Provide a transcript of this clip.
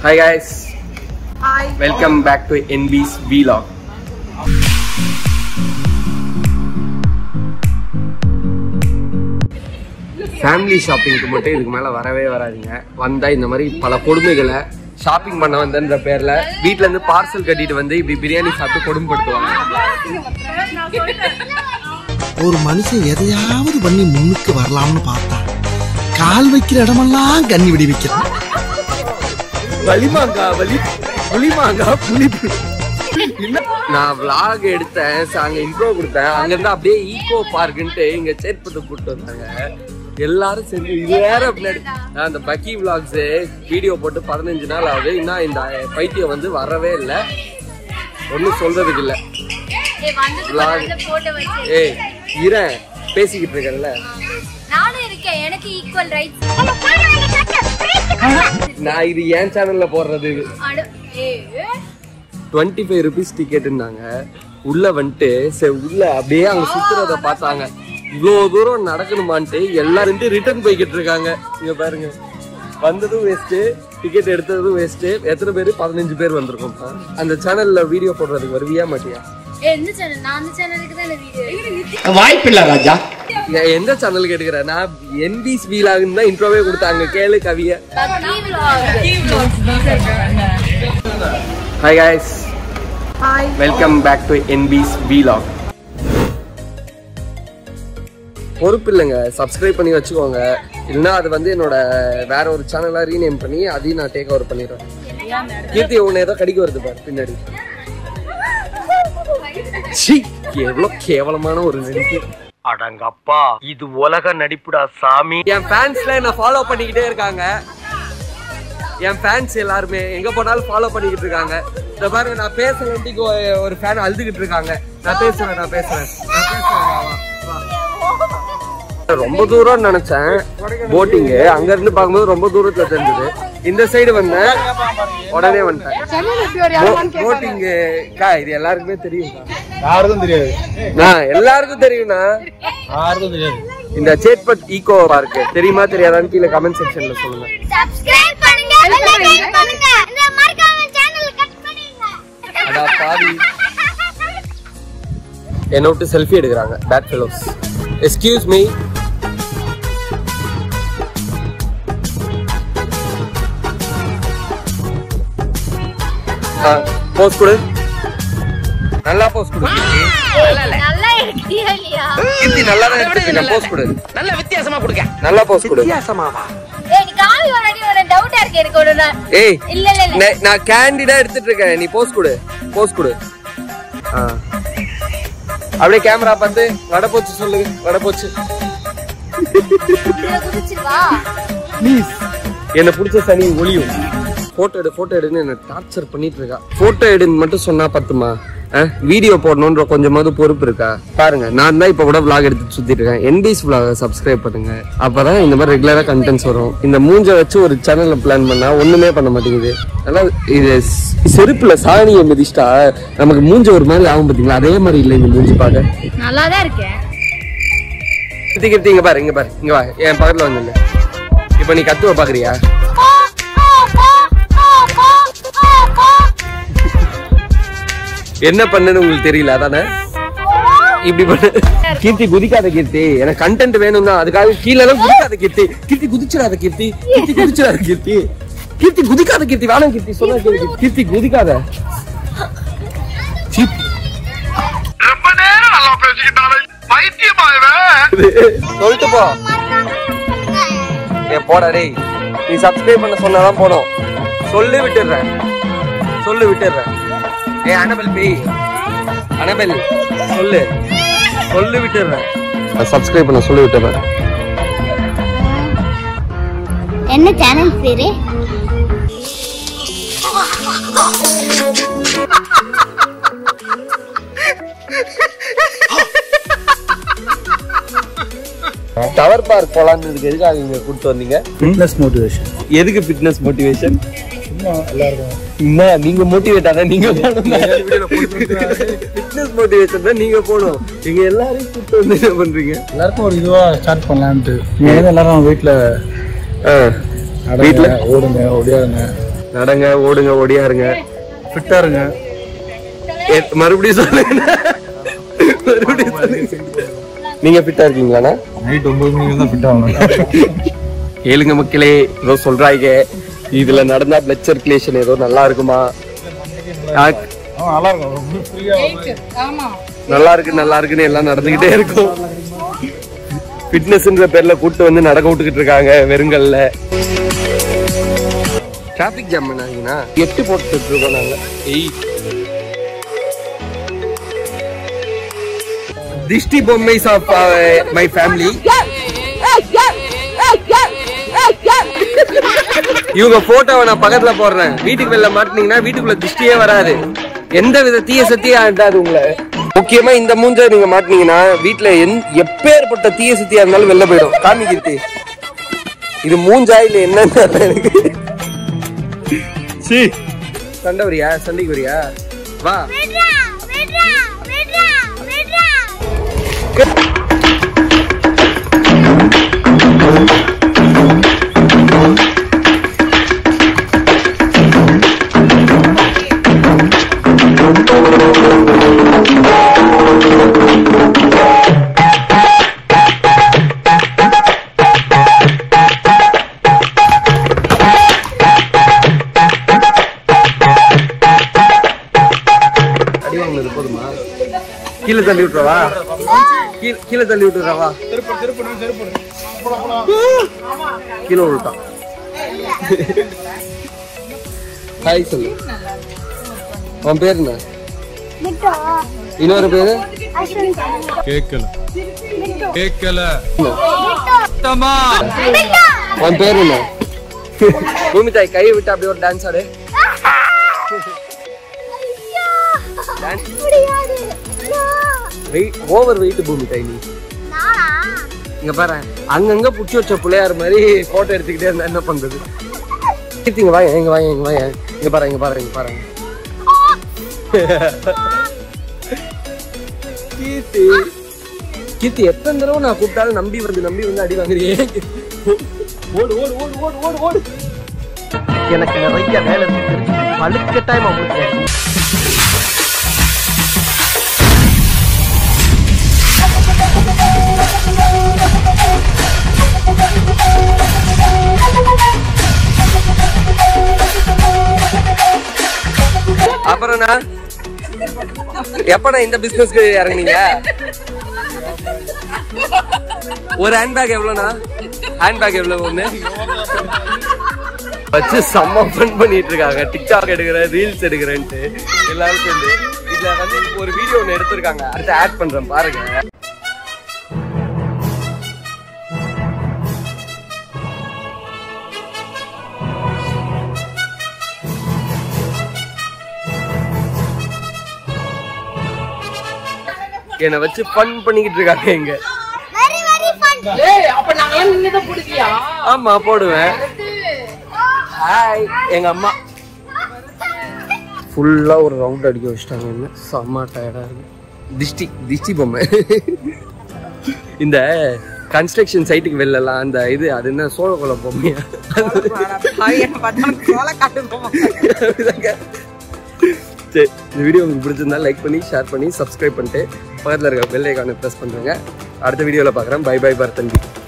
Hi guys, Hi. welcome back to NB's Vlog. Family ஷாப்பிங்க்கு மட்டும் இதுக்கு மேலே வரவே வராதீங்க வந்தால் இந்த மாதிரி பல கொடுமைகளை ஷாப்பிங் பண்ண வந்தன்ற பேரில் வீட்ல இருந்து பார்சல் கட்டிட்டு வந்து இப்படி பிரியாணி சாப்பிட்டு கொடுமைப்படுத்துவாங்க ஒரு மனுஷன் எதையாவது பண்ணி முன்னுக்கு வரலாம்னு பார்த்தா கால் வைக்கிற இடமெல்லாம் கண்ணி விடி வைக்கிறான் வலிமாங்கா வலி புளிமாங்கா புளிப்பு என்ன? நான் vlog எடுத்தேன் so அங்க இன்ட்ரோ கொடுத்தேன் அங்க இருந்து அப்படியே ஈகோ பார்க்குன்ட்டு இங்க சேர்ப்பது கூட்டு வந்தாங்க எல்லாரும் சேர்ந்து இது வேற பின்னாடி நான் அந்த பக்கி vlogs வீடியோ போட்டு பதினஞ்சு நாள் ஆகுது இன்னும் இந்த பைத்தியம் வந்து வரவே இல்லை ஒன்றும் சொல்றதுக்கு இல்லை ஏய், வந்ததுக்கு Vlog. வந்து photo வச்சு. ஏய் இரேன் பேசிக்கிட்டு இருக்கேன்ல நானும் இருக்கேன் எனக்கு ஈக்குவல் ரைட்ஸ் நான் இது என் சேனல்ல போடுறது இது டுவெண்ட்டி ஃபைவ் ருபீஸ் டிக்கெட்டுன்னாங்க உள்ள வந்துட்டு சரி உள்ள அப்படியே அங்க சுத்துறத பார்த்தாங்க இவ்வளோ தூரம் நடக்கணுமான்ட்டு எல்லாரும் ரிட்டர்ன் போய்கிட்டு இருக்காங்க இங்க பாருங்க வந்ததும் வேஸ்ட்டு டிக்கெட் எடுத்ததும் வேஸ்ட்டு எத்தனை பேர் பதினஞ்சு பேர் வந்திருக்கோம் அந்த சேனல்ல வீடியோ போடுறதுக்கு வருவியா மாட்டியா எந்த சேனல் நான் அந்த சேனலுக்கு தான் வீடியோ வாய்ப்பில்லை ராஜா எ- எந்த சேனல் கேட்டுக்கிறேன் நான் என்பிஸ் வீலாகுன்னு தான் இன்ட்ரோவே கொடுத்தாங்க கேளு கவிய hi guys Hi. Welcome back to NB's vlog பொறுப்பு இல்லைங்க சப்ஸ்கிரைப் பண்ணி வச்சுக்கோங்க இல்லைன்னா அது வந்து என்னோட வேற ஒரு சேனலாக ரீநேம் பண்ணி அதையும் நான் டேக் ஓவர் பண்ணிடுறேன் கீர்த்தி உன்னை ஏதோ கடிக்க வருது பாரு பின்னாடி ச்சீ, எவ்வளவு கேவலமான ஒரு நடிப்பு அடங்கப்பா இது உலக நடிப்புடா சாமி என் ஃபேன்ஸ்ல என்ன ஃபாலோ பண்ணிக்கிட்டே இருக்காங்க என் ஃபேன்ஸ் எல்லாருமே எங்க போனாலும் ஃபாலோ பண்ணிக்கிட்டு இருக்காங்க இந்த பாருங்க நான் பேசுறேன்ட்டு இங்க ஒரு- ஒரு ஃபேன் அழுதுகிட்டு இருக்காங்க நான் பேசுறேன் நான் பேசுறேன் நான் பேசுறேன் வா, வா, வா. ரொம்ப தூரம் நினைச்சேன் போட்டிங் அங்க இருந்து பார்க்கும்போது ரொம்ப தூரத்துல தெரிஞ்சது இந்த சைடு வந்தேன் உடனே வந்துட்டேன் போட்டிங் இது எல்லாருக்குமே தெரியும் யாருக்கும் தெரியாது நான் எல்லாருக்கும் தெரியும்ண்ணா யாருக்கும் தெரியாது இந்த சேட்பட் ஈகோ பார்க் தெரியுமா தெரியாதான்னு கீழே கமெண்ட் செக்ஷன்ல சொல்லுங்க சப்ஸ்கிரைப் பண்ணுங்க லைக் பண்ணுங்க இந்த மறக்காம சேனல் கட் பண்ணுங்க அடா பாவி என்னை விட்டு செல்ஃபி எடுக்கிறாங்க bad fellows excuse me pose கொடு நல்லா போஸ்ட் கொடு நல்லா இருக்கியா இல்லையா கீர்த்தி நல்லா தான் எடுத்துருக்கேன் போஸ்ட் கொடு நல்ல வித்தியாசமா கொடுக்க நல்லா போஸ்ட் கொடு ஏய் நீ காமி வரடி ஒரு டவுட்டா இருக்கு எனக்கு ஒரு நான் ஏய் இல்ல இல்ல இல்ல நே- நான் கேண்டிடா எடுத்துட்டு இருக்கேன் நீ போஸ்ட் கொடு போஸ்ட் கொடு ஆ. அப்படியே கேமரா பார்த்து வட போச்சு சொல்லுங்க வட போச்சு இதுல குதிச்சிருவா ப்ளீஸ் என்ன பிடிச்ச சனி ஒளியும் போட்டோ எடு போட்டோ எடுன்னு என்ன டார்ச்சர் பண்ணிட்டு இருக்கா போட்டோ எடுன்னு மட்டும் சொன்னா பத்துமா வீடியோ போடணுன்ற கொஞ்சமாவது பொறுப்பு இருக்கா பாருங்க நான் தான் இப்ப கூட vlog எடுத்து சுத்திட்டு இருக்கேன் என்டிஸ் vlog சப்ஸ்கிரைப் பண்ணுங்க அப்பதான் இந்த மாதிரி ரெகுலரா கண்டென்ட்ஸ் வரும் இந்த மூஞ்ச வச்சு ஒரு சேனல்ல பிளான் பண்ணா ஒண்ணுமே பண்ண மாட்டேங்குது அதனால இது ஸ்- செருப்புல சாணியை மிதிச்சிட்டா நமக்கு மூஞ்ச ஒரு மாதிரி ஆகும் பாத்தீங்களா அதே மாதிரி இல்லை இந்த மூஞ்சி பார்க்க நல்லா தான் இருக்கேன் கிருத்தி கிருத்தி இங்க பாரு இங்க பாரு இங்க வா என் பக்கத்துல வந்து இப்ப நீ கத்துவ பாக்குறியா என்ன பண்ணுன்னு உங்களுக்கு தெரியல அதானே இப்படி பண்ணு கீர்த்தி குதிக்காத கீர்த்தி எனக்கு கண்டென்ட் வேணும் தான் அதுக்காக கீழே எல்லாம் குதிக்காத கீர்த்தி கீர்த்தி குதிச்சிடாத கீர்த்தி கீர்த்தி குதிச்சிடாத கீர்த்தி கீர்த்தி குதிக்காத கீர்த்தி வேணாம் கீர்த்தி சொன்னா கேளு கீர்த்தி குதிக்காத சீ. சொல்லிட்டு போ ஏ போடா டேய் நீ சப்ஸ்கிரைப் பண்ண சொன்னாதான் போடும் சொல்லி விட்டுடுறேன் சொல்லு விட்டுடுறேன் ஏ அனபல் பேய் அனபல் சொல்லு சொல்லு விட்டுடுறேன் சப்ஸ்கிரைப் பண்ண சொல்லி விட்டுறேன் என்ன சேனல் பேரு டவர் பார்க் போலான்னு எதுக்காக இங்க கூட்டு வந்தீங்க ஃபிட்னஸ் மோட்டிவேஷன் எதுக்கு ஃபிட்னஸ் மோட்டிவேஷன் சும்மா எல்லாருக்கும் என்ன நீங்க மோட்டிவேட் ஆனா நீங்க ஃபிட்னஸ் மோட்டிவேஷன் தான் நீங்க போகணும் நீங்க எல்லாரையும் கூட்டு வந்து என்ன பண்றீங்க எல்லாருக்கும் ஒரு இதுவா ஸ்டார்ட் பண்ணலான்ட்டு நீங்க வந்து எல்லாரும் வீட்டுல ஆ, நடங்க, வீட்ல ஓடுங்க ஓடியாருங்க நடங்க ஓடுங்க ஓடியாருங்க ஃபிட்டா இருங்க எ- மறுபடியும் சொல்லுங்க மறுபடியும் சொல்லுங்க நீங்க ஃபிட்டா இருக்கீங்களாண்ணா நைட் ஒன்பது மணிக்கு தான் ஃபிட் ஆகணும் கேளுங்க மக்களே ஏதோ சொல்றாங்க இதுல நடந்தா பிளட் சர்க்குலேஷன் ஏதோ நல்லா இருக்குமா ஆ, ஆ நல்லா இருக்கும் ரொம்ப ஃப்ரீயா நல்லா இருக்கு நல்லா இருக்குன்னு எல்லாம் நடந்துகிட்டே இருக்கும் ஃபிட்னஸ்ன்ற பேர்ல கூட்டு வந்து நடக்க விட்டுக்கிட்டு இருக்காங்க வெறுங்கல்ல டிராபிக் ஜாம் பண்ணாங்கன்னா எட்டு போட்டுட்டு இருக்கோம் நாங்க எயிட் திஷ்டி பொம்மைஸ் ஆஃப் மை ஃபேமிலி இவங்க போட்டோவை நான் பக்கத்துல போடுறேன் வீட்டுக்கு வெளில மாட்டினீங்கன்னா வீட்டுக்குள்ள திருஷ்டியே வராது எந்த வித தீய சத்தியா ஆண்டாது உங்களை முக்கியமா இந்த மூஞ்ச நீங்க மாட்டினீங்கன்னா வீட்டுல எந் எப்பேற்பட்ட தீய சத்தியா இருந்தாலும் வெளில போயிடும் காமி கீர்த்தி இது மூஞ்சா இல்ல என்னன்னு தெரியல எனக்கு சீ சண்டை வரியா சண்டைக்கு வரியா வா விட்றா விட்றா விட்றா விட்றா அடி வாங்கினது போதுமா கீழே தள்ளி விட்டுறவா கீழே கீழே தள்ளி விட்டுறவா கீழே விட்டான் ஹாய் சொல்லு உன் பேர் என்ன விட்டோ இன்னொரு பேரு அஸ்வின் கேட்கல கேட்கல விட்டோ உன் பேர் என்ன பூமிதாய் கையை விட்டு அப்படியே ஒரு டான்ஸ் ஆடு ஐயோ முடியாது வெயிட் ஓவர் வெயிட் பூமிதாய் நீ நானா இங்க பாரு அங்கங்க புடிச்சு வச்ச பிள்ளையார் மாதிரி போட்டோ எடுத்துக்கிட்டே இருந்தா என்ன பண்றது கீர்த்தி, இங்க வாங்க இங்க வாங்க இங்க வாங்க இங்க பாரு இங்க பாரு இங்க பாருங்க கீர்த்தி கீர்த்தி எத்தனை தடவை நான் கூப்பிட்டாலும் நம்பி வந்து நம்பி வந்து அடி வாங்குறியே ஓடு ஓடு ஓடு ஓடு ஓடு ஓடு எனக்கு நிறைய வேலை இருக்கு பழுக்க டைம் உங்களுக்கு அப்புறம்ண்ணா எப்படா இந்த பிசினஸ்க்கு இறங்குனீங்க ஒரு ஹேண்ட்பேக் எவ்வளோண்ணா ஹேண்ட்பேக் எவ்வளோ ஒன்று வச்சு செம்ம ஃபன் பண்ணிட்டு இருக்காங்க டிக்டாக் எடுக்கிறேன் ரீல்ஸ் எடுக்கிறேன்ட்டு எல்லாரும் சேர்ந்து இதுல வந்து ஒரு வீடியோ ஒன்று எடுத்திருக்காங்க அடுத்து ஆட் பண்றேன் பாருங்க என்னை வச்சு ஃபன் பண்ணிக்கிட்டு இருக்காங்க இங்க வெரி வெரி ஃபன் ஆமா போடுவேன் ஹாய் எங்க அம்மா ஃபுல்லா ஒரு ரவுண்ட் அடிக்க வச்சிட்டாங்க என்ன செம்ம டயர்டா இருக்கு திஷ்டி திஷ்டி பொம்மை இந்த கன்ஸ்ட்ரக்ஷன் சைட்டுக்கு வெளிலலாம் அந்த இது அது என்ன சோழகுலம் பொம்மையா அப்படிதாங்க. சரி இந்த வீடியோ உங்களுக்கு பிடிச்சிருந்தா லைக் பண்ணி ஷேர் பண்ணி சப்ஸ்கிரைப் பண்ணிட்டு பக்கத்தில் இருக்க பெல் ஐக்கானை ப்ரெஸ் பண்ணுறேங்க அடுத்த வீடியோவில் பார்க்குறேன் பை பை பர்தன்பி